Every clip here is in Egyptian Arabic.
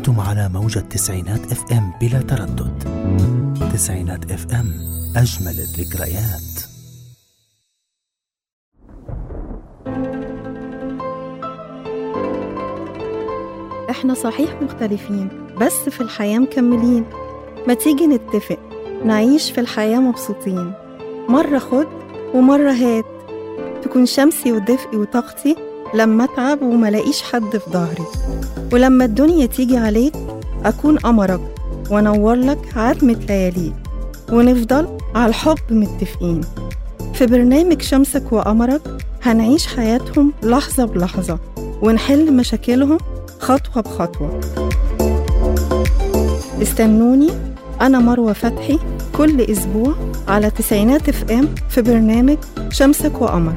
أنتم على موجة تسعينات اف ام بلا تردد تسعينات اف ام أجمل الذكريات احنا صحيح مختلفين بس في الحياة مكملين ما تيجي نتفق نعيش في الحياة مبسوطين مرة خد ومرة هات تكون شمسي ودفئي وطاقتي لما اتعب وملاقيش حد في ظهري ولما الدنيا تيجي عليك أكون قمرك وأنور لك عتمة لياليك ونفضل على الحب متفقين في برنامج شمسك وقمرك هنعيش حياتهم لحظة بلحظة ونحل مشاكلهم خطوة بخطوة استنوني أنا مروة فتحي كل أسبوع على تسعينات اف ام في برنامج شمسك وقمرك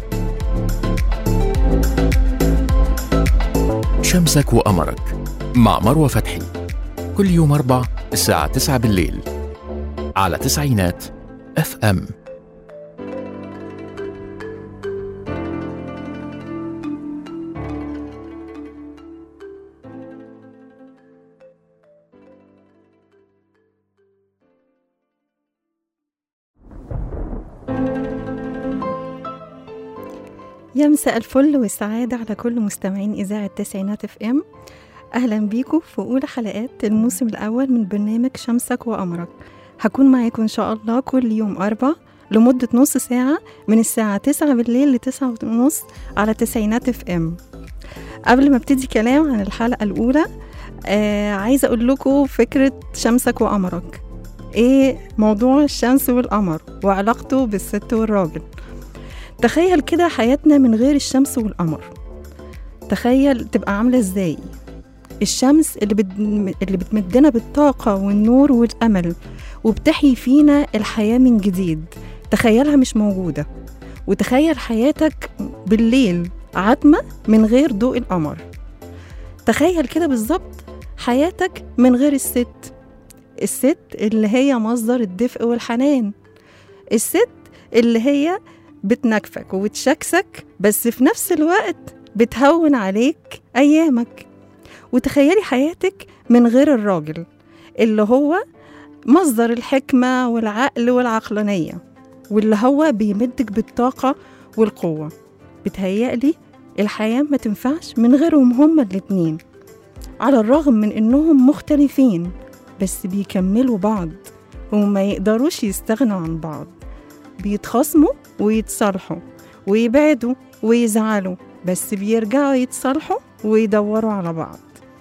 شمسك وقمرك مع مروة فتحي كل يوم أربع الساعة 9 بالليل على تسعينات اف ام يا مساء الفل والسعادة على كل مستمعين إذاعة تسعينات اف ام أهلا بيكم في أولى حلقات الموسم الأول من برنامج شمسك وقمرك هكون معاكم إن شاء الله كل يوم أربع لمدة نص ساعة من الساعة تسعة بالليل لتسعة ونص على تسعينات اف ام قبل ما ابتدي كلام عن الحلقة الأولى آه عايزة أقول لكم فكرة شمسك وقمرك إيه موضوع الشمس والقمر وعلاقته بالست والراجل تخيل كده حياتنا من غير الشمس والقمر تخيل تبقى عاملة ازاي الشمس اللي, بت... اللي بتمدنا بالطاقة والنور والأمل وبتحيي فينا الحياة من جديد تخيلها مش موجودة وتخيل حياتك بالليل عتمة من غير ضوء القمر تخيل كده بالظبط حياتك من غير الست الست اللي هي مصدر الدفء والحنان الست اللي هي بتنكفك وبتشكسك بس في نفس الوقت بتهون عليك أيامك وتخيلي حياتك من غير الراجل اللي هو مصدر الحكمة والعقل والعقلانية واللي هو بيمدك بالطاقة والقوة بتهيألي الحياة ما تنفعش من غيرهم هما الاتنين على الرغم من إنهم مختلفين بس بيكملوا بعض وما يقدروش يستغنوا عن بعض بيتخاصموا ويتصالحوا ويبعدوا ويزعلوا بس بيرجعوا يتصالحوا ويدوروا على بعض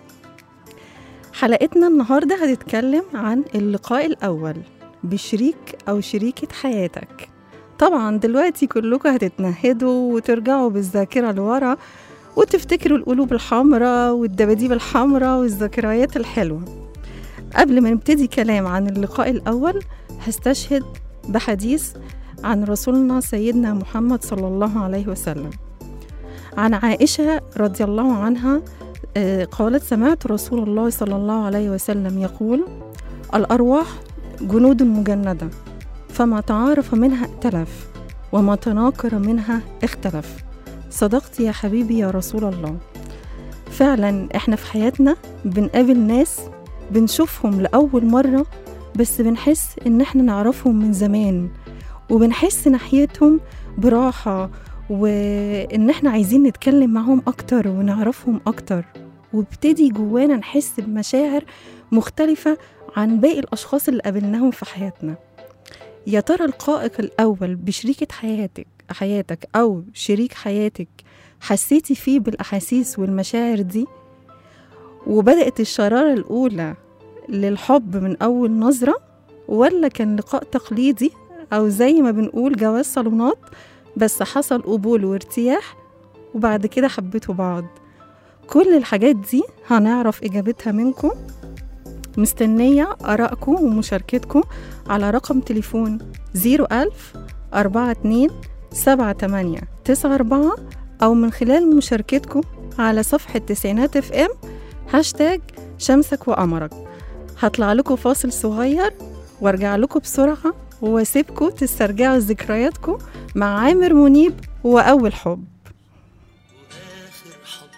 حلقتنا النهاردة هتتكلم عن اللقاء الأول بشريك أو شريكة حياتك طبعا دلوقتي كلكم هتتنهدوا وترجعوا بالذاكرة لورا وتفتكروا القلوب الحمراء والدباديب الحمراء والذكريات الحلوة قبل ما نبتدي كلام عن اللقاء الأول هستشهد بحديث عن رسولنا سيدنا محمد صلى الله عليه وسلم عن عائشة رضي الله عنها قالت سمعت رسول الله صلى الله عليه وسلم يقول الأرواح جنود مجندة فما تعارف منها ائتلف وما تناكر منها اختلف صدقت يا حبيبي يا رسول الله فعلا احنا في حياتنا بنقابل ناس بنشوفهم لأول مرة بس بنحس إن احنا نعرفهم من زمان وبنحس ناحيتهم براحة وإن احنا عايزين نتكلم معهم أكتر ونعرفهم أكتر وابتدي جوانا نحس بمشاعر مختلفة عن باقي الأشخاص اللي قابلناهم في حياتنا يا ترى القائق الأول بشريكة حياتك حياتك أو شريك حياتك حسيتي فيه بالأحاسيس والمشاعر دي وبدأت الشرارة الأولى للحب من أول نظرة ولا كان لقاء تقليدي أو زي ما بنقول جواز صالونات بس حصل قبول وارتياح وبعد كده حبيتوا بعض كل الحاجات دي هنعرف إجابتها منكم مستنية آرائكم ومشاركتكم على رقم تليفون 01000 42 78 94 أو من خلال مشاركتكم على صفحة تسعينات اف ام هاشتاج شمسك وقمرك هطلع لكم فاصل صغير وارجع لكم بسرعة واسيبكم تسترجعوا ذكرياتكم مع عامر منيب وأول حب واخر حب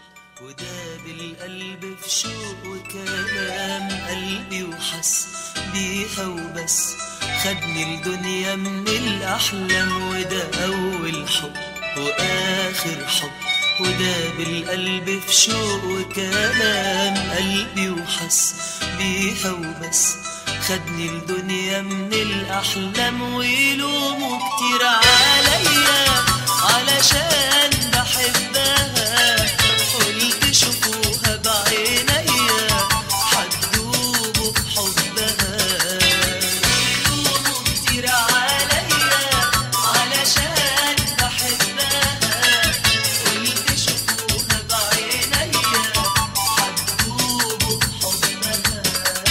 وداب القلب في شوق وكلام قلبي وحس بيها وبس خدني الدنيا من الأحلام وده أول حب وآخر حب وداب القلب في شوق وكلام قلبي وحس بيها وبس خدني الدنيا من الأحلام ويلوموا كتير عليا علشان بحبها قلت شوفوها بعينيا حتدوبوا بحبها يلوموا كتير عليا علشان بحبها قلت شوفوها بعينيا حتدوبوا بحبها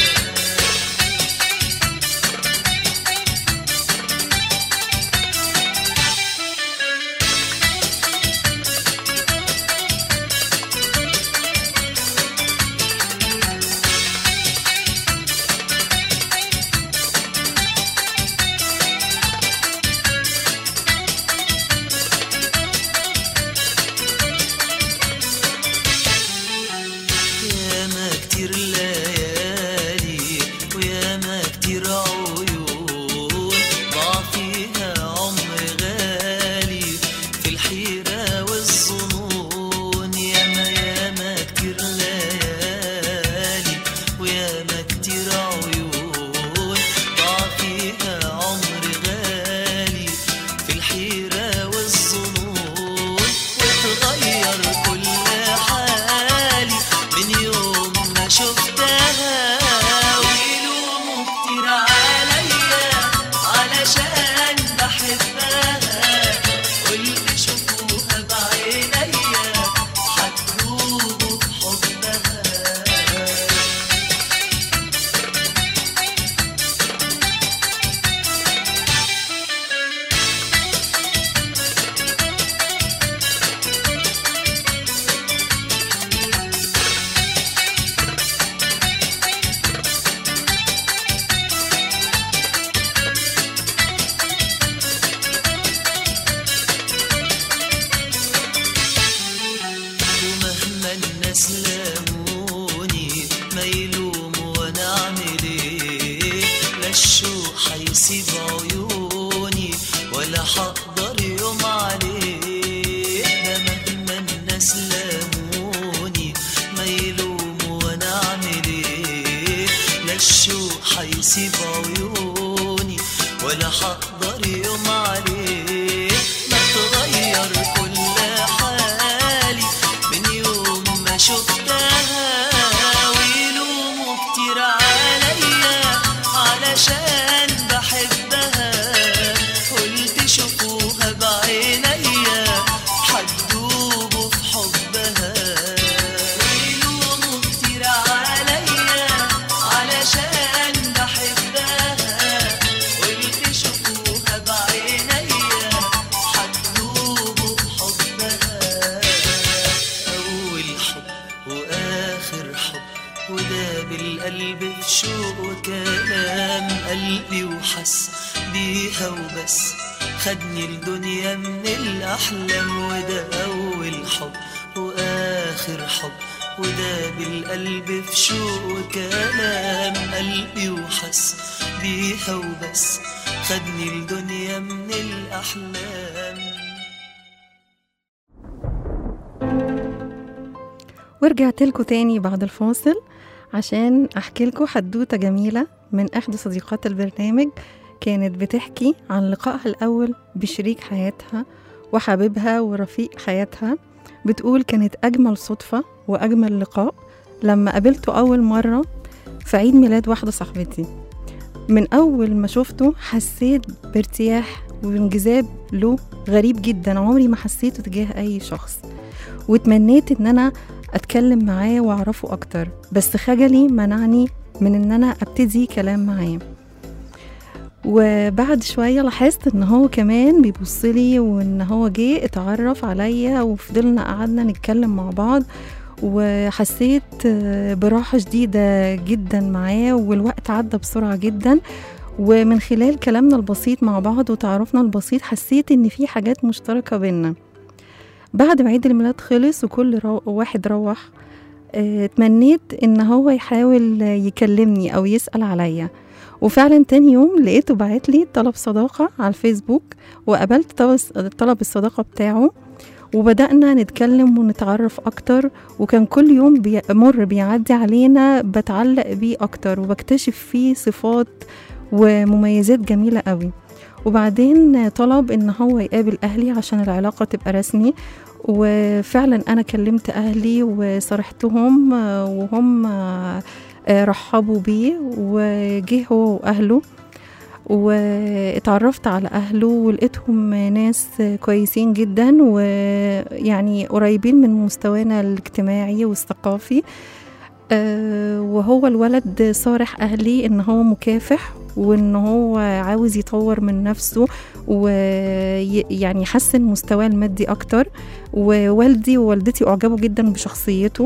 ياما كتير ليالي وياما كتير عيون ضاع فيها عمر غالي في الحيرة والظنون ياما ياما كتير ليالي وياما كتير عيون ضاع فيها عمر غالي في الحيرة والظنون وتغير كل حالي من يوم ما شفتها ويلوموا كتير عليا علشان بحبها قلت شوفوها بعينيا حتدوبوا بحبها ومهما الناس لاموني ما يلوموا وانا اعمل ايه لا الشوق هيسيب عيوني ولا هقدر يوم عليه ده مهما الناس لاموني ما يلوموا وانا اعمل ايه لا الشوق هيسيب عيوني ولا هقدر يوم عليه ما تغير كل حالي من يوم ما شفتها ويلوموا كتير عليا علشان بحبها قلت شوفوها بعينيا حتدوبوا في حبها ويلوموا كتير عليا علشان بحبها قلت شوفوها بعينيا حتدوبوا بحبها أول حب وآخر حب وده بالقلب في شوق وكلام قلبي وحس بيها وبس خدني الدنيا من الأحلام وده أول حب وآخر حب وده بالقلب في شوق وكلام قلبي وحس بيها وبس خدني الدنيا من الأحلام ورجعت لكم تاني بعد الفاصل عشان أحكي لكم حدوتة جميلة من إحدى صديقات البرنامج كانت بتحكي عن لقائها الأول بشريك حياتها وحبيبها ورفيق حياتها بتقول كانت أجمل صدفة وأجمل لقاء لما قابلته أول مرة في عيد ميلاد واحدة صاحبتي من أول ما شفته حسيت بارتياح وانجذاب له غريب جدا عمري ما حسيته تجاه أي شخص وتمنيت إن أنا أتكلم معاه وأعرفه أكتر بس خجلي منعني من إن أنا أبتدي كلام معاه وبعد شوية لاحظت إن هو كمان بيبصلي وإن هو جه اتعرف عليا وفضلنا قعدنا نتكلم مع بعض وحسيت آه، براحة شديدة جدا معاه والوقت عدى بسرعة جدا ومن خلال كلامنا البسيط مع بعض وتعرفنا البسيط حسيت إن في حاجات مشتركة بينا بعد ما عيد الميلاد خلص وكل رو... واحد روح آه، اتمنيت ان هو يحاول يكلمني او يسأل عليا وفعلا تاني يوم لقيته بعت لي طلب صداقة على الفيسبوك وقبلت طلب- طلب الصداقة بتاعه وبدأنا نتكلم ونتعرف أكتر وكان كل يوم بيمر بيعدي علينا بتعلق بيه أكتر وبكتشف فيه صفات ومميزات جميلة قوي وبعدين طلب إن هو يقابل أهلي عشان العلاقة تبقى رسمي وفعلا أنا كلمت أهلي وصرحتهم آه، وهم آه، آه، رحبوا بيه وجه هو وأهله واتعرفت على أهله ولقيتهم ناس كويسين جدا ويعني قريبين من مستوانا الاجتماعي والثقافي آه، وهو الولد صارح أهلي إن هو مكافح وإن هو عاوز يطور من نفسه ويعني يحسن مستواه المادي أكتر ووالدي ووالدتي أعجبوا جدا بشخصيته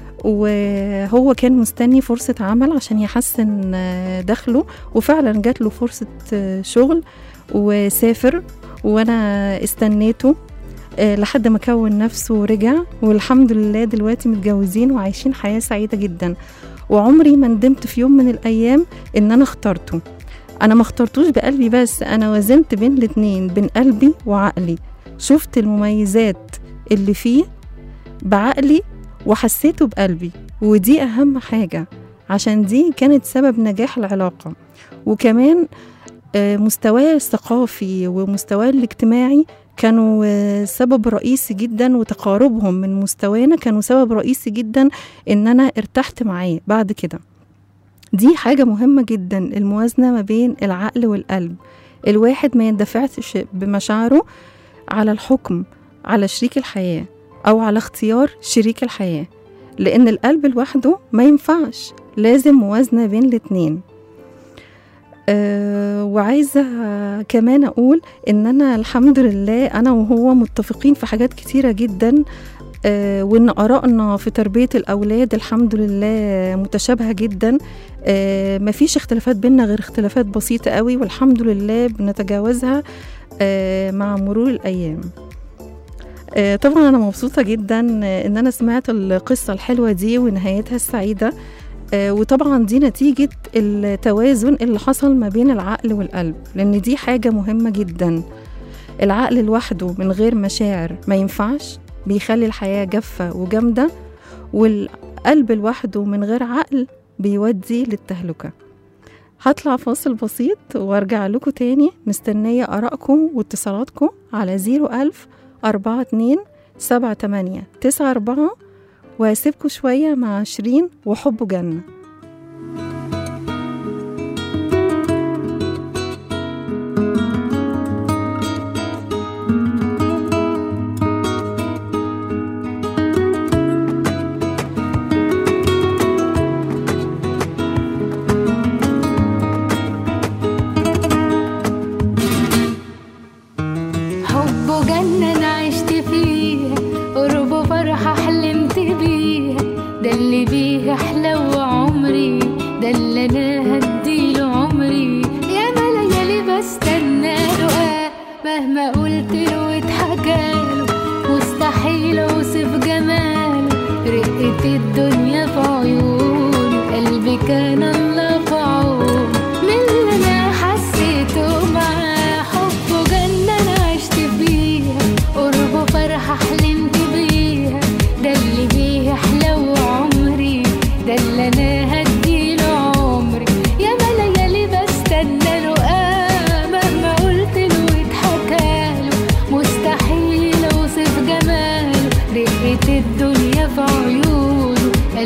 وهو كان مستني فرصة عمل عشان يحسن آه، دخله وفعلا جات له فرصة آه، شغل وسافر وأنا استنيته آه، لحد ما كون نفسه ورجع والحمد لله دلوقتي متجوزين وعايشين حياة سعيدة جدا وعمري ما ندمت في يوم من الأيام إن أنا اخترته أنا ما اخترتوش بقلبي بس أنا وزنت بين الاتنين بين قلبي وعقلي شفت المميزات اللي فيه بعقلي وحسيته بقلبي ودي أهم حاجة عشان دي كانت سبب نجاح العلاقة وكمان آه، مستواه الثقافي ومستواه الاجتماعي كانوا آه، سبب رئيسي جدا وتقاربهم من مستوانا كانوا سبب رئيسي جدا ان انا ارتحت معاه بعد كده دي حاجة مهمة جدا الموازنة ما بين العقل والقلب الواحد ما يندفعش بمشاعره على الحكم على شريك الحياة أو على اختيار شريك الحياة لأن القلب لوحده ما ينفعش لازم موازنة بين الاتنين أه وعايزة كمان أقول إن أنا الحمد لله أنا وهو متفقين في حاجات كتيرة جدا أه وإن آرائنا في تربية الأولاد الحمد لله متشابهة جدا أه مفيش اختلافات بينا غير اختلافات بسيطة قوي والحمد لله بنتجاوزها أه مع مرور الأيام آه، طبعا انا مبسوطه جدا آه، ان انا سمعت القصه الحلوه دي ونهايتها السعيده آه، وطبعا دي نتيجه التوازن اللي حصل ما بين العقل والقلب لان دي حاجه مهمه جدا العقل لوحده من غير مشاعر ما ينفعش بيخلي الحياه جافه وجامده والقلب لوحده من غير عقل بيودي للتهلكه هطلع فاصل بسيط وارجع لكم تاني مستنية آرائكم واتصالاتكم على زيرو ألف أربعة اتنين سبعة تمانية تسعة أربعة وهسيبكوا شوية مع عشرين وحب جنة حبه جنة أنا عشت فيها قربه فرحة حلمت بيها ده اللي بيه أحلى وعمري ده اللي أنا هديله عمري يا ليالي بستنى له مهما قلت له واتحكاله مستحيل أوصف جماله رقة الدنيا في عيونه قلبي كان الله في عونه من اللي أنا حسيته معاه حبه جنة أنا عشت فيها قربه فرحة حلمت بيها ده اللي بيه أحلى وعمري ده اللي أنا هديله عمري يا ليالي بستنى له آه مهما قلت له واتحكاله مستحيل أوصف جماله رقة الدنيا في عيونه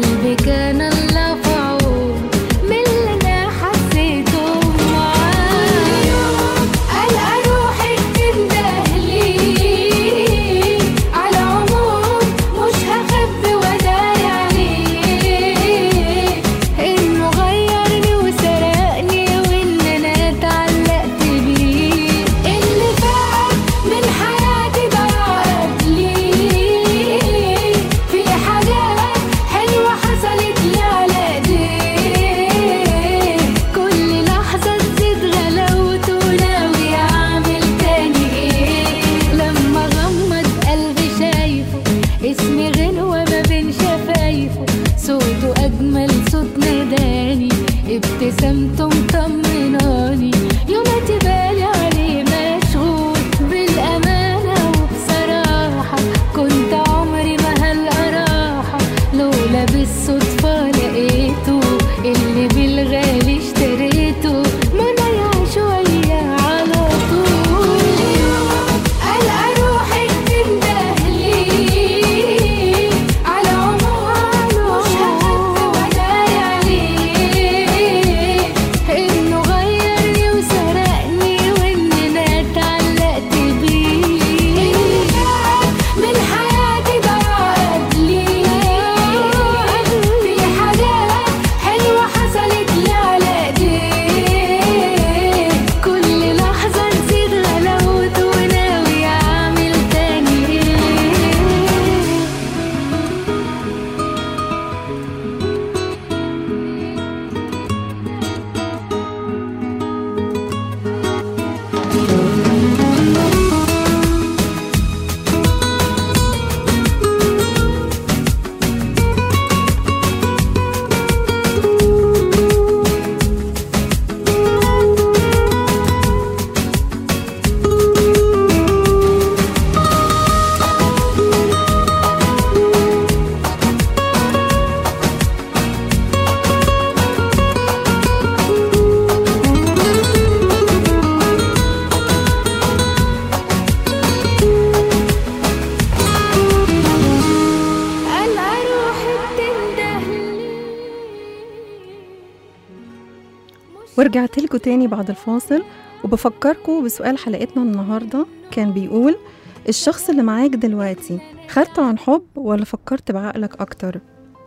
ورجعت لكم تاني بعد الفاصل وبفكركم بسؤال حلقتنا النهاردة كان بيقول الشخص اللي معاك دلوقتي خدته عن حب ولا فكرت بعقلك أكتر؟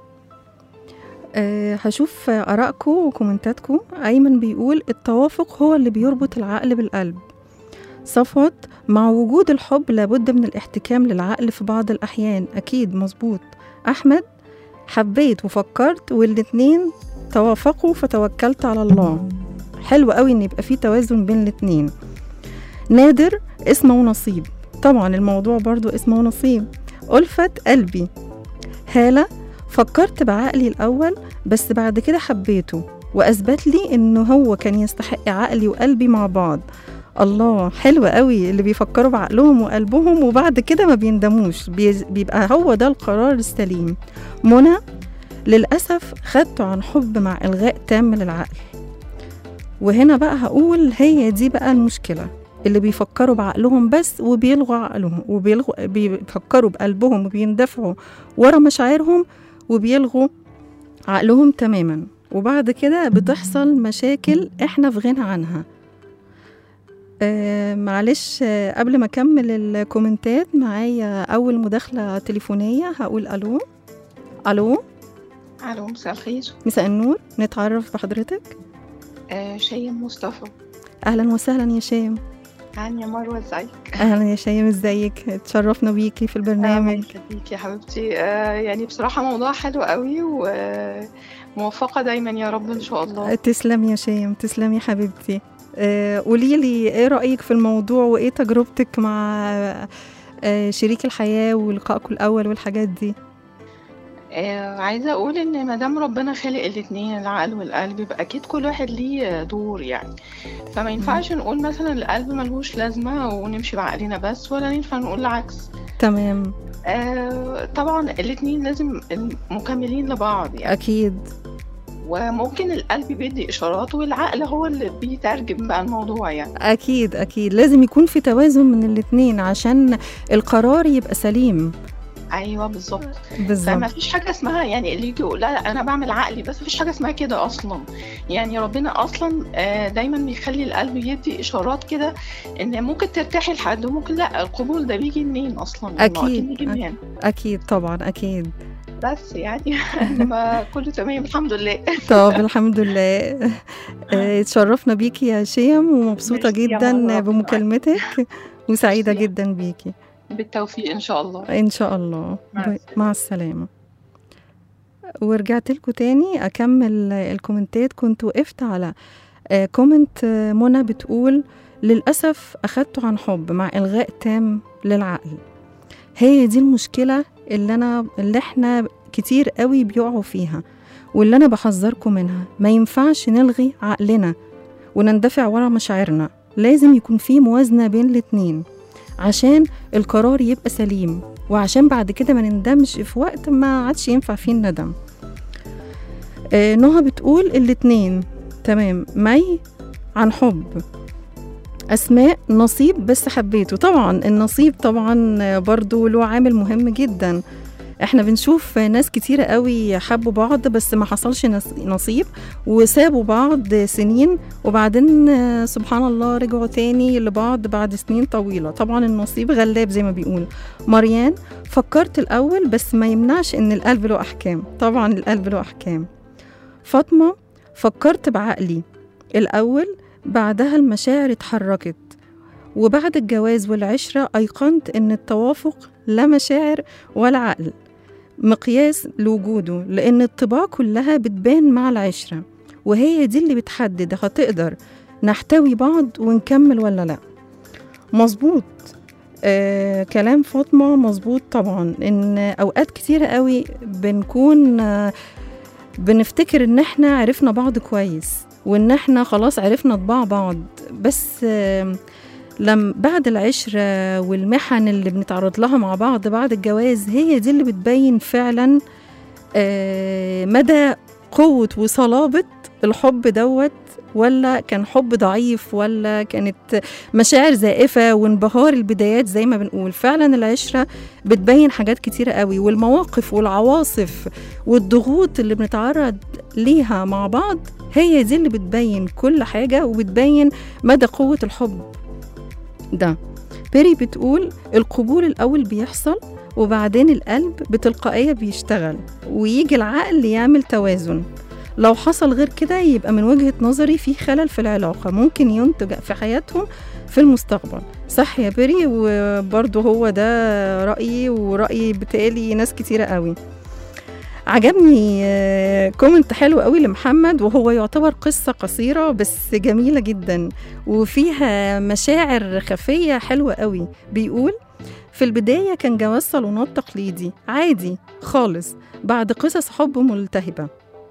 أه هشوف آرائكم وكومنتاتكم أيمن بيقول التوافق هو اللي بيربط العقل بالقلب صفوت مع وجود الحب لابد من الاحتكام للعقل في بعض الأحيان أكيد مظبوط أحمد حبيت وفكرت والاتنين توافقوا فتوكلت على الله حلو قوي ان يبقى في توازن بين الاتنين نادر اسمه نصيب طبعا الموضوع برضو اسمه نصيب ألفت قلبي هالة فكرت بعقلي الأول بس بعد كده حبيته وأثبت لي إنه هو كان يستحق عقلي وقلبي مع بعض الله حلو قوي اللي بيفكروا بعقلهم وقلبهم وبعد كده ما بيندموش بي- بيبقى هو ده القرار السليم منى للأسف خدته عن حب مع إلغاء تام للعقل وهنا بقى هقول هي دي بقى المشكلة اللي بيفكروا بعقلهم بس وبيلغوا عقلهم وبيلغوا بيفكروا بقلبهم وبيندفعوا ورا مشاعرهم وبيلغوا عقلهم تماما وبعد كده بتحصل مشاكل احنا في غنى عنها آه معلش آه قبل ما اكمل الكومنتات معايا اول مداخله تليفونيه هقول الو الو الو مساء الخير مساء النور نتعرف بحضرتك آه شيم مصطفى اهلا وسهلا يا شام هانيا مروه ازيك اهلا يا شيم ازيك اتشرفنا بيكي في البرنامج يخليك يا حبيبتي آه يعني بصراحه موضوع حلو قوي وموفقه دايما يا رب ان شاء الله تسلمي يا شيم تسلمي يا حبيبتي آه قولي لي ايه رايك في الموضوع وايه تجربتك مع آه شريك الحياه ولقائكم الاول والحاجات دي آه عايزه اقول ان ما دام ربنا خلق الاثنين العقل والقلب يبقى اكيد كل واحد ليه دور يعني فما ينفعش نقول مثلا القلب ملهوش لازمه ونمشي بعقلنا بس ولا ينفع نقول العكس تمام آه طبعا الاثنين لازم مكملين لبعض يعني اكيد وممكن القلب بيدي اشارات والعقل هو اللي بيترجم بقى الموضوع يعني اكيد اكيد لازم يكون في توازن من الاتنين عشان القرار يبقى سليم ايوه بالظبط بالظبط فما فيش حاجه اسمها يعني اللي يجي يقول لا لا انا بعمل عقلي بس مفيش حاجه اسمها كده اصلا يعني ربنا اصلا آه، دايما بيخلي القلب يدي اشارات كده ان ممكن ترتاحي لحد وممكن لا القبول ده بيجي منين اصلا ما أكيد، أكيد بيجي أكيد. منين اكيد طبعا اكيد بس يعني انما كله تمام الحمد لله طب الحمد لله آه، اتشرفنا بيكي يا شيم ومبسوطه ميرسي يا جدا مرة. بمكالمتك وسعيده ميرسي. جدا بيكي بالتوفيق ان شاء الله ان شاء الله مع باي- مع السلامه ورجعت لكم تاني اكمل الكومنتات كنت وقفت على آه، كومنت آه، منى بتقول للاسف اخدته عن حب مع الغاء تام للعقل هي دي المشكله اللي انا اللي احنا كتير قوي بيقعوا فيها واللي انا بحذركم منها ما ينفعش نلغي عقلنا ونندفع ورا مشاعرنا لازم يكون في موازنه بين الاتنين عشان القرار يبقى سليم وعشان بعد كده ما نندمش في وقت ما عادش ينفع فيه الندم آه نهى بتقول الاتنين تمام مي عن حب أسماء نصيب بس حبيته طبعا النصيب طبعا برضو له عامل مهم جدا احنا بنشوف ناس كتيرة قوي حبوا بعض بس ما حصلش نص- نصيب وسابوا بعض سنين وبعدين آه، سبحان الله رجعوا تاني لبعض بعد سنين طويلة طبعا النصيب غلاب زي ما بيقول مريان فكرت الأول بس ما يمنعش إن القلب له أحكام طبعا القلب له أحكام فاطمة فكرت بعقلي الأول بعدها المشاعر اتحركت وبعد الجواز والعشرة أيقنت إن التوافق لا مشاعر ولا عقل مقياس لوجوده لأن الطباع كلها بتبان مع العشرة وهي دي اللي بتحدد هتقدر نحتوي بعض ونكمل ولا لأ مظبوط آه كلام فاطمة مظبوط طبعا إن أوقات كتيرة قوي بنكون آه بنفتكر إن إحنا عرفنا بعض كويس وإن إحنا خلاص عرفنا طباع بعض بس آه لم بعد العشرة والمحن اللي بنتعرض لها مع بعض بعد الجواز هي دي اللي بتبين فعلا آه مدى قوة وصلابة الحب دوت ولا كان حب ضعيف ولا كانت مشاعر زائفة وانبهار البدايات زي ما بنقول فعلا العشرة بتبين حاجات كتيرة قوي والمواقف والعواصف والضغوط اللي بنتعرض ليها مع بعض هي دي اللي بتبين كل حاجة وبتبين مدى قوة الحب ده بيري بتقول القبول الأول بيحصل وبعدين القلب بتلقائية بيشتغل ويجي العقل يعمل توازن لو حصل غير كده يبقى من وجهة نظري في خلل في العلاقة ممكن ينتج في حياتهم في المستقبل صح يا بيري وبرضه هو ده رأيي ورأي بتالي ناس كتيرة قوي عجبني آه، كومنت حلو قوي لمحمد وهو يعتبر قصة قصيرة بس جميلة جدا وفيها مشاعر خفية حلوة قوي بيقول في البداية كان جواز صالونات تقليدي عادي خالص بعد قصص حب ملتهبة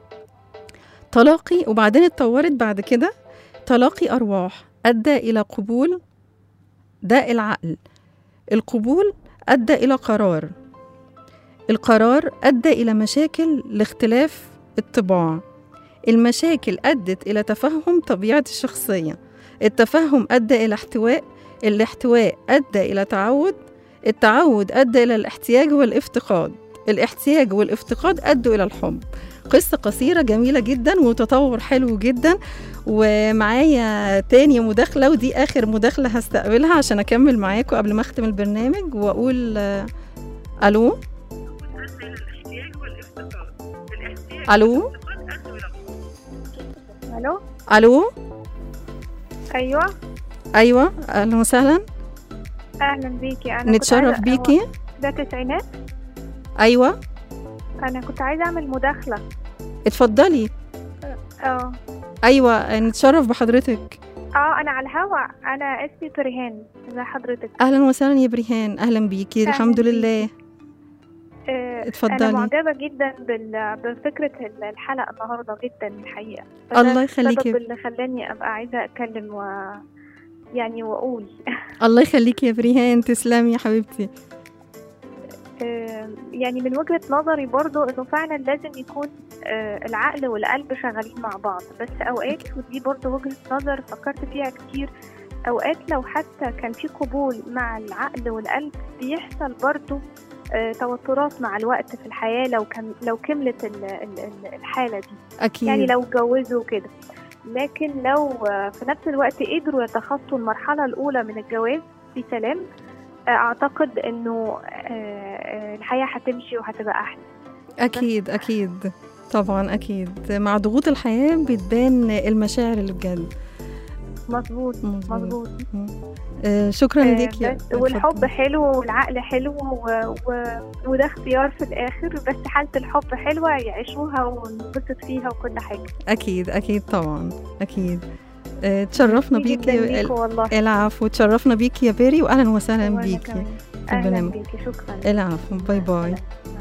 تلاقي وبعدين اتطورت بعد كده تلاقي أرواح أدى إلى قبول ده العقل القبول أدى إلى قرار القرار أدى إلى مشاكل لاختلاف الطباع المشاكل أدت إلى تفهم طبيعة الشخصية التفهم أدى إلى احتواء الاحتواء أدى إلى تعود التعود أدى إلى الاحتياج والافتقاد الاحتياج والافتقاد أدوا إلى الحب قصة قصيرة جميلة جدا وتطور حلو جدا ومعايا تاني مداخلة ودي آخر مداخلة هستقبلها عشان أكمل معاكم قبل ما أختم البرنامج وأقول آه، ألو ألو الو ألو ايوه أيوة أهلا وسهلا اهلا بيكي انا كنت نتشرف عايزة- بيكي هو ده تسعينات أيوة انا كنت عايزه اعمل مداخله اتفضلي اه أيوة نتشرف بحضرتك اه انا على الهوا انا اسمي بريهان زي حضرتك أهلا وسهلا يا بريهان أهلا بيكي أهلاً الحمد بيكي. لله آه اتفضلي. انا معجبه جدا بال... بفكره ال- الحلقه النهارده جدا الحقيقه فده الله يخليكي. السبب اللي خلاني ابقى عايزه اتكلم و يعني واقول الله يخليكي يا بريهان تسلمي يا حبيبتي آه، يعني من وجهة نظري برضو انه فعلا لازم يكون آه، العقل والقلب شغالين مع بعض بس اوقات ودي برضو وجهة نظر فكرت فيها كتير اوقات لو حتى كان في قبول مع العقل والقلب بيحصل برضو آه، توترات مع الوقت في الحياة لو كان لو كملت ال- ال- ال- الحالة دي أكيد يعني لو اتجوزوا كده لكن لو آه، في نفس الوقت قدروا يتخطوا المرحلة الأولى من الجواز في سلام آه، أعتقد إنه آه، آه، الحياة هتمشي وهتبقى أحسن أكيد أكيد طبعا أكيد مع ضغوط الحياة بتبان المشاعر اللي بجد مظبوط مظبوط. مظبوط آه شكرا آه، ليك يا بس والحب اتفضلي. حلو والعقل حلو و... و... وده اختيار في الآخر بس حالة الحب حلوة يعيشوها وننبسط فيها وكل حاجة أكيد أكيد طبعا أكيد آه تشرفنا ميرسي بيكي جدا ليكوا والله العفو تشرفنا بيكي يا بيري وأهلا وسهلا وأنا بيكي كمان. في أهلا البرنامج. بيكي شكرا العفو باي باي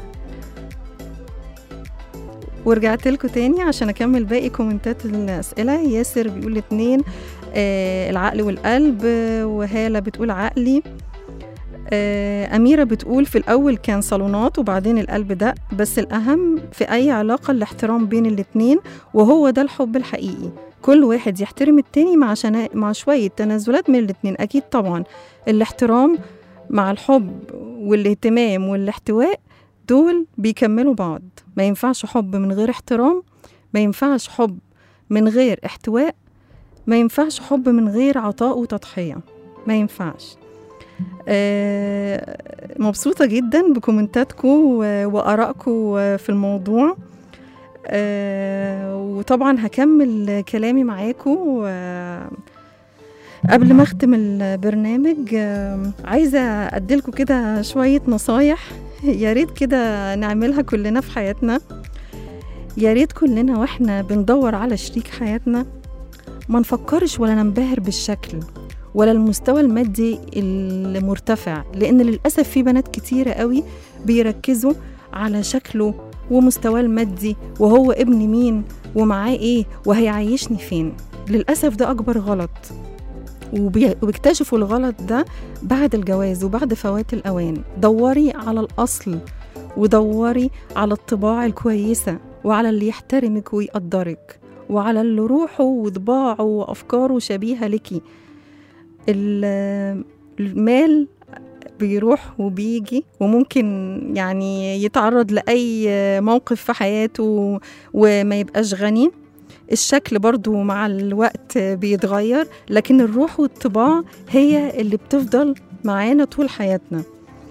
ورجعت لكم تاني عشان اكمل باقي كومنتات الاسئله ياسر بيقول اتنين آه العقل والقلب آه، وهاله بتقول عقلي آه أميرة بتقول في الأول كان صالونات وبعدين القلب دق بس الأهم في أي علاقة الاحترام بين الاتنين وهو ده الحب الحقيقي كل واحد يحترم التاني مع, شنا... مع شوية تنازلات من الاتنين أكيد طبعا الاحترام مع الحب والاهتمام والاحتواء دول بيكملوا بعض ما ينفعش حب من غير احترام ما ينفعش حب من غير احتواء ما ينفعش حب من غير عطاء وتضحية ما ينفعش آه، مبسوطة جدا بكومنتاتكم و- وآرائكم في الموضوع آه، وطبعا هكمل كلامي معاكم آه، قبل ما اختم البرنامج آه، عايزة اديلكم كده شوية نصايح يا ريت كده نعملها كلنا في حياتنا يا ريت كلنا واحنا بندور على شريك حياتنا ما نفكرش ولا ننبهر بالشكل ولا المستوى المادي المرتفع لان للاسف في بنات كتيره قوي بيركزوا على شكله ومستواه المادي وهو ابن مين ومعاه ايه وهيعيشني فين للاسف ده اكبر غلط وبي- وبيكتشفوا الغلط ده بعد الجواز وبعد فوات الأوان دوري على الأصل ودوري على الطباع الكويسة وعلى اللي يحترمك ويقدرك وعلى اللي روحه وطباعه وأفكاره شبيهة لك ال- المال بيروح وبيجي وممكن يعني يتعرض لأي موقف في حياته وما يبقاش غني الشكل برضو مع الوقت بيتغير لكن الروح والطباع هي اللي بتفضل معانا طول حياتنا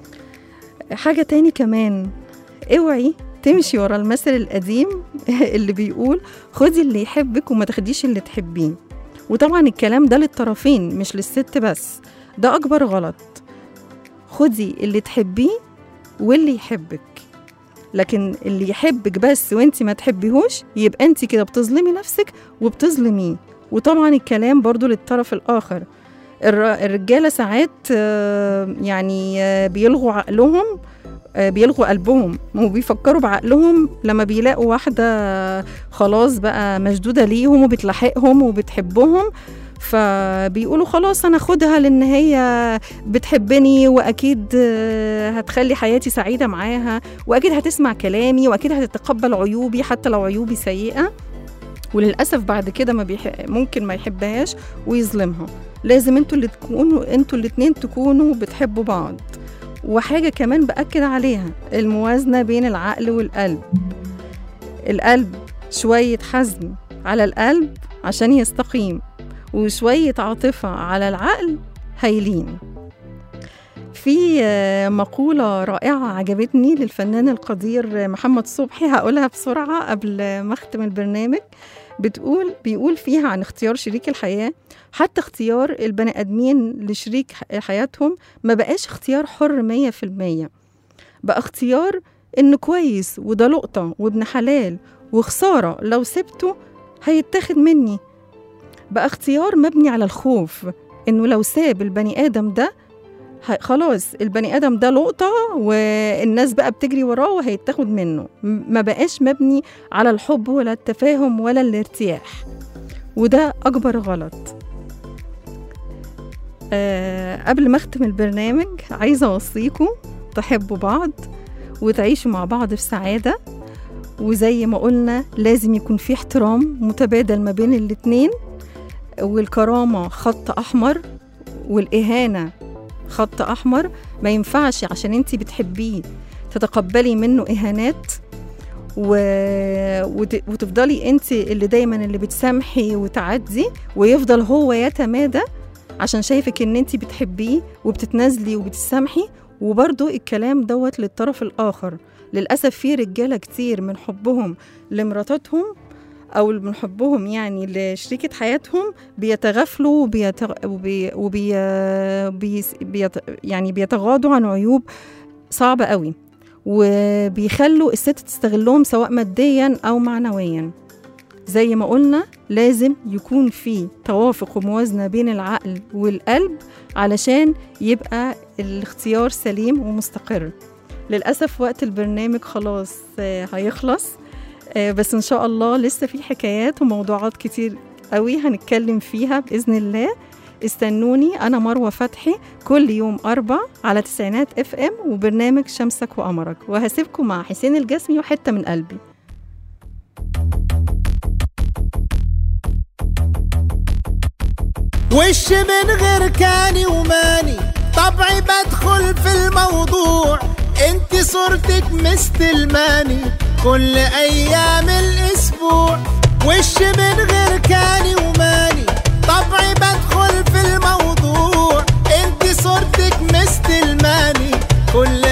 حاجة تاني كمان اوعي تمشي ورا المثل القديم اللي بيقول خدي اللي يحبك وما تاخديش اللي تحبيه وطبعا الكلام ده للطرفين مش للست بس ده أكبر غلط خدي اللي تحبيه واللي يحبك لكن اللي يحبك بس وانت ما تحبيهوش يبقى انت كده بتظلمي نفسك وبتظلميه وطبعا الكلام برضو للطرف الآخر الر- الرجالة ساعات آه، يعني آه، بيلغوا عقلهم آه، بيلغوا قلبهم وبيفكروا بعقلهم لما بيلاقوا واحدة خلاص بقى مشدودة ليهم وبتلاحقهم وبتحبهم فبيقولوا خلاص انا اخدها لان هي بتحبني واكيد آه، هتخلي حياتي سعيده معاها واكيد هتسمع كلامي واكيد هتتقبل عيوبي حتى لو عيوبي سيئه وللاسف بعد كده ما بيح... ممكن ما يحبهاش ويظلمها لازم انتوا اللي تكونوا انتوا الاتنين تكونوا بتحبوا بعض وحاجه كمان باكد عليها الموازنه بين العقل والقلب القلب شويه حزم على القلب عشان يستقيم وشوية عاطفة على العقل هايلين في آه، مقولة رائعة عجبتني للفنان القدير محمد صبحي هقولها بسرعة قبل ما أختم البرنامج بتقول بيقول فيها عن اختيار شريك الحياة حتى اختيار البني آدمين لشريك ح- حياتهم ما بقاش اختيار حر مية في المية بقى اختيار إنه كويس وده لقطة وابن حلال وخسارة لو سبته هيتاخد مني بقى اختيار مبني على الخوف انه لو ساب البني ادم ده ه- خلاص البني ادم ده لقطه والناس بقى بتجري وراه وهيتاخد منه م- ما بقاش مبني على الحب ولا التفاهم ولا الارتياح وده اكبر غلط آه قبل ما اختم البرنامج عايزه اوصيكم تحبوا بعض وتعيشوا مع بعض في سعاده وزي ما قلنا لازم يكون في احترام متبادل ما بين الاتنين والكرامة خط أحمر والإهانة خط أحمر ما ينفعش عشان انتي بتحبيه تتقبلي منه إهانات و... وت... وتفضلي انت اللي دايما اللي بتسامحي وتعدي ويفضل هو يتمادى عشان شايفك ان انت بتحبيه وبتتنازلي وبتسامحي وبرضو الكلام دوت للطرف الآخر للأسف في رجالة كتير من حبهم لمراتاتهم أو من حبهم يعني لشريكة حياتهم بيتغافلوا وبيتغ... وبي... وبي... بي... بيت... يعني بيتغاضوا عن عيوب صعبة قوي وبيخلوا الست تستغلهم سواء ماديا أو معنويا زي ما قلنا لازم يكون في توافق وموازنة بين العقل والقلب علشان يبقى الاختيار سليم ومستقر للأسف وقت البرنامج خلاص آه، هيخلص آه، بس إن شاء الله لسه في حكايات وموضوعات كتير قوي هنتكلم فيها بإذن الله استنوني أنا مروة فتحي كل يوم أربع على تسعينات اف ام وبرنامج شمسك وقمرك وهسيبكم مع حسين الجسمي وحتة من قلبي وش من غير كاني وماني طبعي بدخل في الموضوع انت صورتك مستلماني كل ايام الاسبوع وش من غير كاني وماني طبعي بدخل في الموضوع انت صورتك مستلماني كل